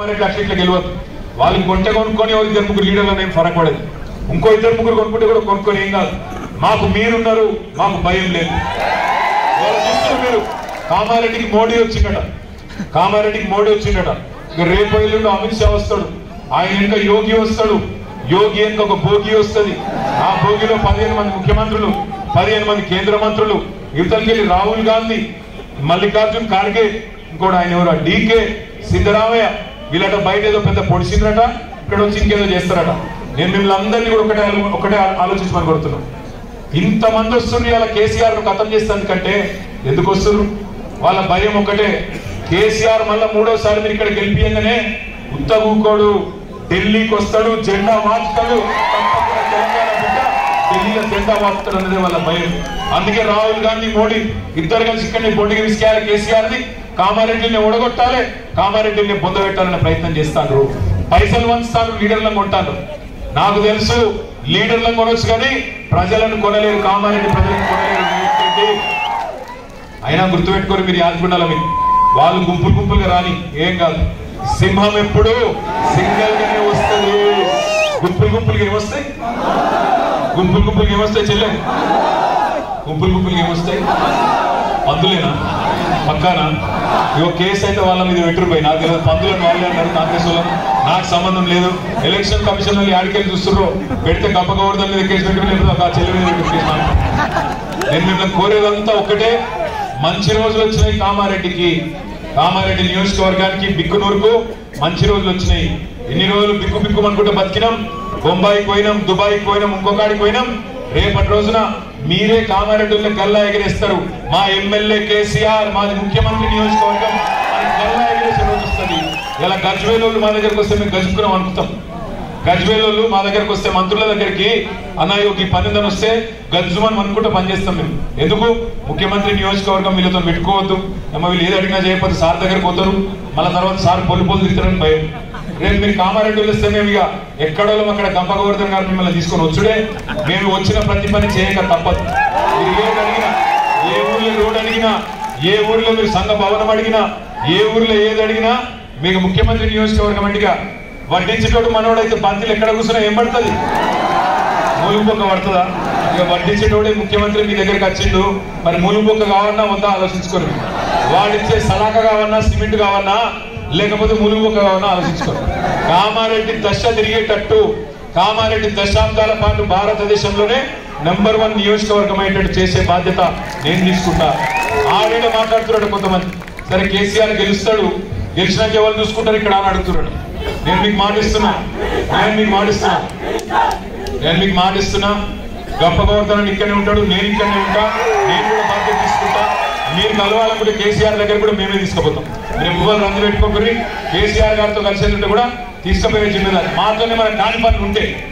మరి ఇట్లా ఇట్లా గెలవద్దు వాళ్ళు కొంటే కొనుక్కొని ఎవరు ఇద్దరు ముగ్గురు లీడర్లు నేను ఫరక్ పడదు ఇంకో ఇద్దరు ముగ్గురు కొనుక్కుంటే కూడా కొనుక్కొని ఏం కాదు మాకు మీరున్నారు మాకు భయం లేదు వాళ్ళు చూస్తున్నారు మీరు కామారెడ్డికి మోడీ వచ్చిందట కామారెడ్డికి మోడీ వచ్చిందట ఇక రేపు ఎల్లుండి అమిత్ షా వస్తాడు ఆయన ఇంకా యోగి వస్తాడు యోగి ఇంకా ఒక భోగి వస్తుంది ఆ భోగిలో పదిహేను మంది ముఖ్యమంత్రులు పదిహేను మంది కేంద్ర మంత్రులు యువతలకెళ్ళి రాహుల్ గాంధీ మల్లికార్జున్ ఖార్గే ఇంకోటి ఆయన ఎవరు డీకే సిద్ధరామయ్య వీళ్ళట బయట ఏదో పెద్ద పొడిచిందట ఇక్కడ వచ్చి ఇంకేదో చేస్తారట నేను మిమ్మల్ని అందరినీ కూడా ఒకటే ఆలో- ఒకటే ఆ- ఆలోచించమని కోరుతున్నాను ఇంతమంది వస్తున్నారు ఇలా కేసీఆర్ ను ఖతం చేస్తానికంటే ఎందుకు వస్తున్నారు వాళ్ళ భయం ఒకటే కేసీఆర్ మళ్ళా మూడోసారి మీరు ఇక్కడ గెలిపియంగానే ఉత్తగూకోడు ఢిల్లీకి వస్తాడు జెండా మార్చుతాడు తప్పకుండా తెలంగాణ బిడ్డ ఢిల్లీలో జెండా మార్చుతాడు అనేది వాళ్ళ భయం అందుకే రాహుల్ గాంధీ మోడీ ఇద్దరు కలిసి ఇక్కడ బొండికి విసికేయాలి కేసీఆర్ ని కామారెడ్డిని ఓడగొట్టాలి కామారెడ్డిని పొందబెట్టాలనే ప్రయత్నం చేస్తారు పైసలు వంచుతారు లీడర్లను కొంటారు నాకు తెలుసు లీడర్లను కొనొచ్చు కానీ ప్రజలను కొనలేరు కామారెడ్డి ప్రజలను కొనలేరు ఏంటంటే, అయినా గుర్తుపెట్టుకొని మీరు యాదకుండాల మీరు వాళ్ళు గుంపులు గుంపులుగా రాని ఏం కాదు సింహం ఎప్పుడు సింగల్ గానే వస్తుంది గుంపులు గుంపులుగా ఏమొస్తాయి గుంపులు గుంపులుగా ఏమొస్తాయి చెల్లె గుంపులు గుంపులుగా ఏమొస్తాయి పందులేనా పక్కానా ఇగో కేసు అయితే వాళ్ళ మీద పెట్టరు పోయి నాకు తెలియదు పందులను వాళ్ళే అన్నారు కాంగ్రెస్ వాళ్ళని నాకు సంబంధం లేదు ఎలక్షన్ కమిషన్ వాళ్ళు ఆడికెళ్ళి చూస్తున్నారు పెడితే గప్ప గవర్నర్ మీద కేసు పెట్టుకుని లేకపోతే ఒక చెల్లి మీద పెట్టి కేసు మాట్లాడు. నేను మిమ్మల్ని కోరేదంతా ఒకటే మంచి రోజులు వచ్చినాయి కామారెడ్డికి కామారెడ్డి నియోజకవర్గానికి బిక్కునూరుకు మంచి రోజులు వచ్చినాయి ఎన్ని రోజులు బిక్కు బిక్కు అనుకుంటే బతికినాం బొంబాయికి పోయినాం దుబాయ్కి పోయినాం ఇంకొకడికి పోయినాం రేపటి రోజున మీరే కామారెడ్డిలో గల్లా ఎగరేస్తారు మా ఎమ్మెల్యే కేసీఆర్ మాది ముఖ్యమంత్రి నియోజకవర్గం అని గల్లా ఎగరేసే రోజు వస్తుంది ఇలా గజ్వేలోళ్ళు మా దగ్గరకు వస్తే మేము గజుకున్నాం అనుకుంటాం గజ్వేలోళ్ళు మా దగ్గరకు వస్తే మంత్రుల దగ్గరికి అన్నయ్య ఈ పని ఉందని వస్తే గజ్జుమని అనుకుంటూ పనిచేస్తాం మేము ఎందుకు ముఖ్యమంత్రి నియోజకవర్గం వీళ్ళతో పెట్టుకోవద్దు అమ్మ వీళ్ళు ఏది అడిగినా చేయకపోతే సార్ దగ్గరికి పోతారు మళ్ళీ తర్వాత సార్ పొలు పొలు తిరుగుతారని భయం రేపు మీరు కామారెడ్డి వస్తే మేము ఇక ఎక్కడో అక్కడ గంప గోవర్ధన్ గారు మిమ్మల్ని తీసుకొని వచ్చుడే మేము వచ్చిన ప్రతి పని చేయక తప్పదు మీరు ఏది అడిగినా ఏ ఊర్లో రోడ్ అడిగినా ఏ ఊర్లో మీరు సంఘ భవనం అడిగినా ఏ ఊర్లో ఏది అడిగినా మీకు ముఖ్యమంత్రి నియోజకవర్గం అంటిగా వడ్డించేటోడు మనోడైతే బంతిలు ఎక్కడ కూర్చున్నా ఏం పడుతుంది మూలుగుబొక్క పడుతుందా ఇక వడ్డించేటోడే ముఖ్యమంత్రి మీ దగ్గరికి వచ్చిండు మరి మూలుగుబొక్క కావన్నా వద్దా ఆలోచించుకోరు వాడిచ్చే సలాక కావన్నా సిమెంట్ కావన్నా లేకపోతే మూలుగుబొక్క కావన్నా ఆలోచించుకోరు కామారెడ్డి దశ తిరిగేటట్టు కామారెడ్డి దశాబ్దాల పాటు భారతదేశంలోనే నెంబర్ వన్ నియోజకవర్గం అయ్యేటట్టు చేసే బాధ్యత నేను తీసుకుంటా ఆవిడ మాట్లాడుతున్నాడు కొంతమంది సరే కేసీఆర్ గెలుస్తాడు గెలిచినాక ఎవరు చూసుకుంటారు ఇక్కడ అని అడుగుతున్నాడు నేను మీకు మాటిస్తున్నా నేను మీకు మాటిస్తున్నా నేను మీకు మాటిస్తున్నా గొప్ప గవర్ధన్ ఇక్కడనే ఉంటాడు నేను ఇక్కడనే ఉంటా నేను కూడా బాధ్యత తీసుకుంటా మీరు కలవాలనుకుంటే కేసీఆర్ దగ్గర కూడా మేమే తీసుకుపోతాం మీరు ఎవ్వరు రంగు పెట్టుకోకరి కేసీఆర్ గారితో కలిసి ఉంటే కూడా తీసుకుపోయే జిమ్మేదారి మాతోనే మన కాని పనులు ఉంటే